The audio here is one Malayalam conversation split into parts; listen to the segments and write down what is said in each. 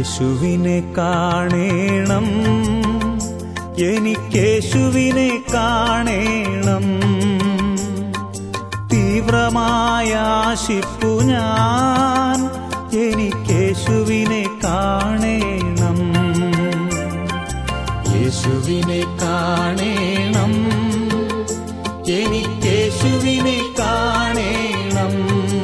യേശുവിനെ കാണേണം എനിക്കേശുവിനെ കാണേണം തീവ്രമായ ആശിപ്പു ഞാൻ എനിക്കേശുവിനെ കാണേണം യേശുവിനെ കാണേണം എനിക്കേശുവിനെ കാണേണം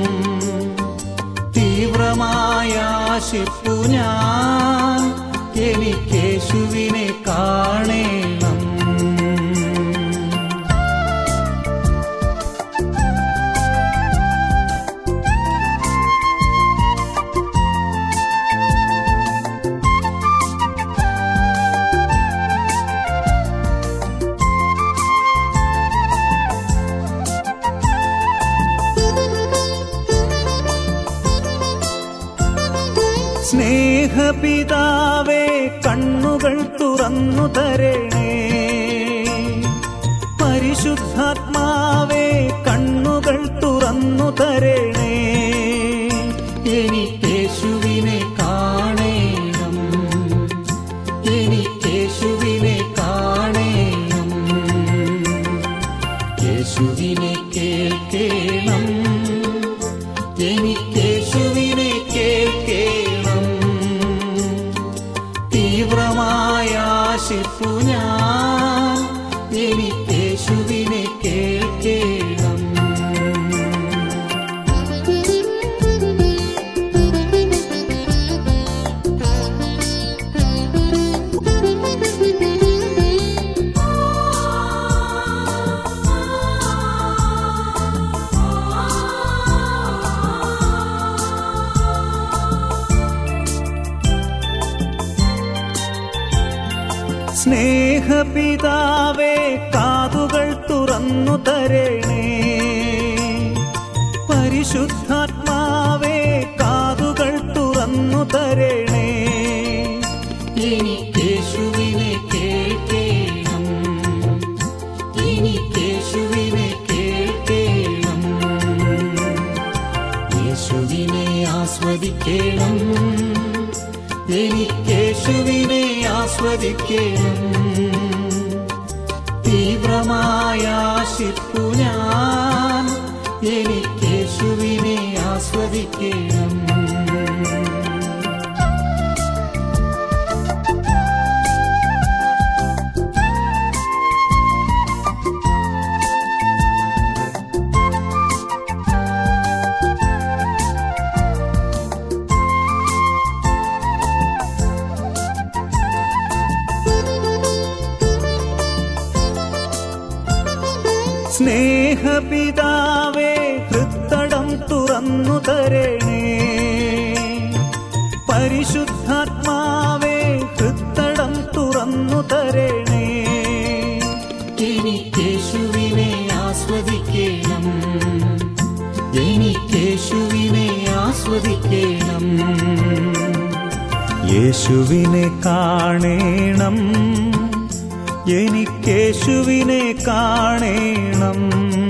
തീവ്രമായ ആശിപ്പു ഞാൻ എനിക്കേശുവിനെ കാണേണം സ്നേഹപിതാവേ കണ്ണുകൾ തുറന്നു തരണേ പരിശുദ്ധാത്മാവേ കണ്ണുകൾ തുറന്നു തരണേ എനിക്കേശുവിനെ കാണേണം എനിക്കേശുവിനെ കാണേണം യേശുവിനെ കേൾക്കേണം എനിക്കേശുവിനെ കേൾക്കേണം തീവ്രമായ ആശിപ്പു ഞാൻ എനിക്കേശുവിനെ കേൾക്കേണം സ്നേഹപിതാവേ കാതുകൾ തുറന്നു തരണേ പരിശുദ്ധാത്മാവേ കാതുകൾ തുറന്നു തരണേ എനിക്കേശുവിനെ കേൾക്കേണം എനിക്കേശുവിനെ കേൾക്കേണം യേശുവിനെ ആസ്വദിക്കണം എനിക്കേശുവിനെ ആസ്വദിക്കണം തീവ്രമായ ആശിപ്പു ഞാൻ എനിക്കേശുവിനെ ആസ്വദിക്കണം സ്നേഹപിതാവേ ഹൃത്തടം തുറന്നു തരണേ പരിശുദ്ധാത്മാവേ ഹൃത്തടം തുറന്നു തരണേ എനിക്കേശുവിനെ ആസ്വദിക്കണം എനിക്കേശുവിനെ ആസ്വദിക്കണം യേശുവിനെ കാണേണം എനിക്കേശുവിനെ കാണേണം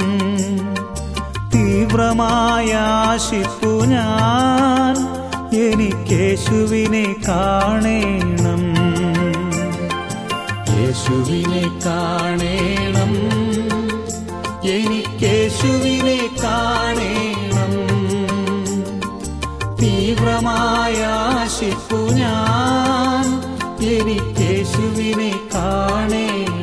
തീവ്രമായ ആശിപ്പു ഞാൻ എനിക്കേശുവിനെ കാണേണം യേശുവിനെ കാണേണം എനിക്കേശുവിനെ കാണേണം തീവ്രമായ ആശിപ്പു ഞാൻ എനിക്കേശുവിനെ കാണേണം